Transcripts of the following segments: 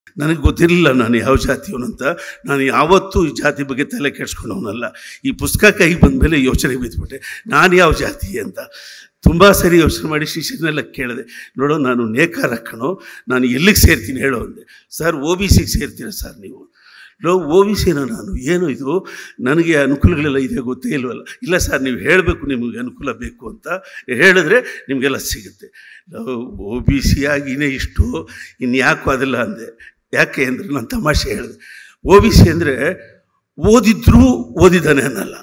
ನನಗೆ ಗೊತ್ತಿರಲಿಲ್ಲ ನಾನು ಯಾವ ಜಾತಿಯವನು ಅಂತ ನಾನು ಯಾವತ್ತೂ ಈ ಜಾತಿ ಬಗ್ಗೆ ತಲೆ ಕೆಡ್ಸ್ಕೊಂಡವನಲ್ಲ ಈ ಪುಸ್ತಕ ಕೈಗೆ ಬಂದ ಮೇಲೆ ಯೋಚನೆ ಬಿದ್ದುಬಿಟ್ಟೆ ನಾನು ಯಾವ ಜಾತಿ ಅಂತ ತುಂಬ ಸರಿ ಯೋಚನೆ ಮಾಡಿ ಶಿಷ್ಯನೆಲ್ಲ ಕೇಳಿದೆ ನೋಡೋ ನಾನು ನೇಕಾರ ಕಣೋ ನಾನು ಎಲ್ಲಿಗೆ ಸೇರ್ತೀನಿ ಹೇಳೋ ಅಂದೆ ಸರ್ ಒ ಬಿ ಸಿಗೆ ಸೇರ್ತೀರಾ ಸರ್ ನೀವು ಲೋ ಒ ಬಿ ಸಿನ ನಾನು ಏನು ಇದು ನನಗೆ ಅನುಕೂಲಗಳೆಲ್ಲ ಇದೆ ಗೊತ್ತೇ ಇಲ್ವಲ್ಲ ಇಲ್ಲ ಸರ್ ನೀವು ಹೇಳಬೇಕು ನಿಮಗೆ ಅನುಕೂಲ ಬೇಕು ಅಂತ ಹೇಳಿದ್ರೆ ನಿಮಗೆಲ್ಲ ಸಿಗುತ್ತೆ ಒ ಬಿ ಸಿ ಆಗಿನೇ ಇಷ್ಟು ಇನ್ಯಾಕೋ ಅದೆಲ್ಲ ಅಂದೆ ಯಾಕೆ ಅಂದರೆ ನಾನು ತಮಾಷೆ ಹೇಳಿದೆ ಒ ಬಿ ಸಿ ಅಂದರೆ ಓದಿದ್ರೂ ಓದಿದ್ದಾನೆ ಅನ್ನಲ್ಲ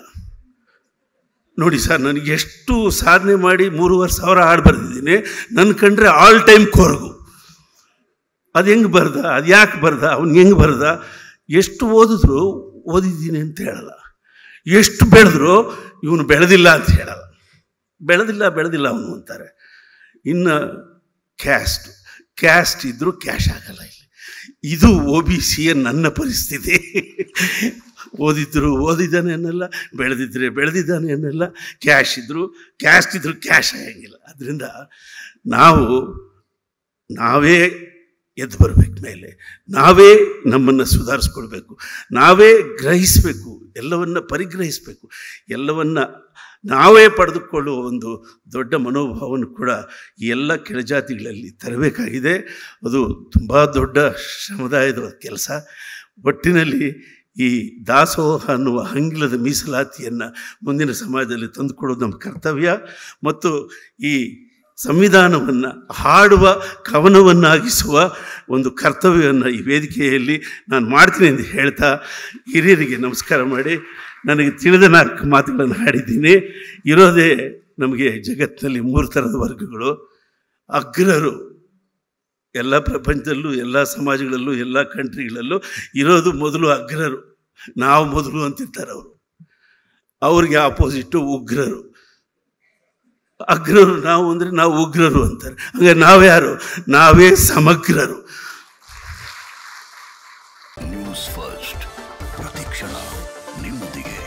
ನೋಡಿ ಸರ್ ನನಗೆ ಎಷ್ಟು ಸಾಧನೆ ಮಾಡಿ ಮೂರುವರೆ ಸಾವಿರ ಹಾಡು ಬರೆದಿದ್ದೀನಿ ನನ್ನ ಕಂಡ್ರೆ ಆಲ್ ಟೈಮ್ ಕೊರಗು ಅದು ಹೆಂಗೆ ಬರ್ದ ಅದು ಯಾಕೆ ಬರ್ದ ಅವ್ನು ಹೆಂಗೆ ಬರ್ದ ಎಷ್ಟು ಓದಿದ್ರು ಓದಿದ್ದೀನಿ ಅಂತ ಹೇಳಲ್ಲ ಎಷ್ಟು ಬೆಳೆದ್ರು ಇವನು ಬೆಳೆದಿಲ್ಲ ಅಂತ ಹೇಳಲ್ಲ ಬೆಳೆದಿಲ್ಲ ಬೆಳೆದಿಲ್ಲ ಅವನು ಅಂತಾರೆ ಇನ್ನು ಕ್ಯಾಸ್ಟ್ ಕ್ಯಾಸ್ಟ್ ಇದ್ದರೂ ಕ್ಯಾಶ್ ಆಗಲ್ಲ ಇಲ್ಲಿ ಇದು ಒ ಬಿ ಸಿಯ ನನ್ನ ಪರಿಸ್ಥಿತಿ ಓದಿದ್ರು ಓದಿದ್ದಾನೆ ಅನ್ನಲ್ಲ ಬೆಳೆದಿದ್ರೆ ಬೆಳೆದಿದ್ದಾನೆ ಅನ್ನಲ್ಲ ಕ್ಯಾಶ್ ಇದ್ದರು ಕ್ಯಾಸ್ಟ್ ಇದ್ದರೂ ಕ್ಯಾಶ್ ಆಗಂಗಿಲ್ಲ ಅದರಿಂದ ನಾವು ನಾವೇ ಎದ್ದು ಬರಬೇಕು ಮೇಲೆ ನಾವೇ ನಮ್ಮನ್ನು ಸುಧಾರಿಸ್ಕೊಳ್ಬೇಕು ನಾವೇ ಗ್ರಹಿಸಬೇಕು ಎಲ್ಲವನ್ನ ಪರಿಗ್ರಹಿಸಬೇಕು ಎಲ್ಲವನ್ನ ನಾವೇ ಪಡೆದುಕೊಳ್ಳುವ ಒಂದು ದೊಡ್ಡ ಮನೋಭಾವವನ್ನು ಕೂಡ ಈ ಎಲ್ಲ ಕೆಳಜಾತಿಗಳಲ್ಲಿ ತರಬೇಕಾಗಿದೆ ಅದು ತುಂಬ ದೊಡ್ಡ ಶ್ರಮದಾಯದ ಕೆಲಸ ಒಟ್ಟಿನಲ್ಲಿ ಈ ದಾಸೋಹ ಅನ್ನುವ ಹಂಗಿಲದ ಮೀಸಲಾತಿಯನ್ನು ಮುಂದಿನ ಸಮಾಜದಲ್ಲಿ ತಂದುಕೊಡೋದು ನಮ್ಮ ಕರ್ತವ್ಯ ಮತ್ತು ಈ ಸಂವಿಧಾನವನ್ನು ಹಾಡುವ ಕವನವನ್ನಾಗಿಸುವ ಒಂದು ಕರ್ತವ್ಯವನ್ನು ಈ ವೇದಿಕೆಯಲ್ಲಿ ನಾನು ಮಾಡ್ತೀನಿ ಎಂದು ಹೇಳ್ತಾ ಹಿರಿಯರಿಗೆ ನಮಸ್ಕಾರ ಮಾಡಿ ನನಗೆ ತಿಳಿದ ನಾಲ್ಕು ಮಾತುಗಳನ್ನು ಹಾಡಿದ್ದೀನಿ ಇರೋದೇ ನಮಗೆ ಜಗತ್ತಿನಲ್ಲಿ ಮೂರು ಥರದ ವರ್ಗಗಳು ಅಗ್ರರು ಎಲ್ಲ ಪ್ರಪಂಚದಲ್ಲೂ ಎಲ್ಲ ಸಮಾಜಗಳಲ್ಲೂ ಎಲ್ಲ ಕಂಟ್ರಿಗಳಲ್ಲೂ ಇರೋದು ಮೊದಲು ಅಗ್ರರು ನಾವು ಮೊದಲು ಅಂತಿರ್ತಾರೆ ಅವರು ಅವ್ರಿಗೆ ಆಪೋಸಿಟ್ಟು ಉಗ್ರರು ಅಗ್ರರು ನಾವು ಅಂದರೆ ನಾವು ಉಗ್ರರು ಅಂತಾರೆ ಹಂಗೆ ನಾವ್ಯಾರು ನಾವೇ ಸಮಗ್ರರು ನ್ಯೂಸ್ ಫಸ್ಟ್ ಪ್ರತಿಕ್ಷಣ ನಿಮ್ಮೊಂದಿಗೆ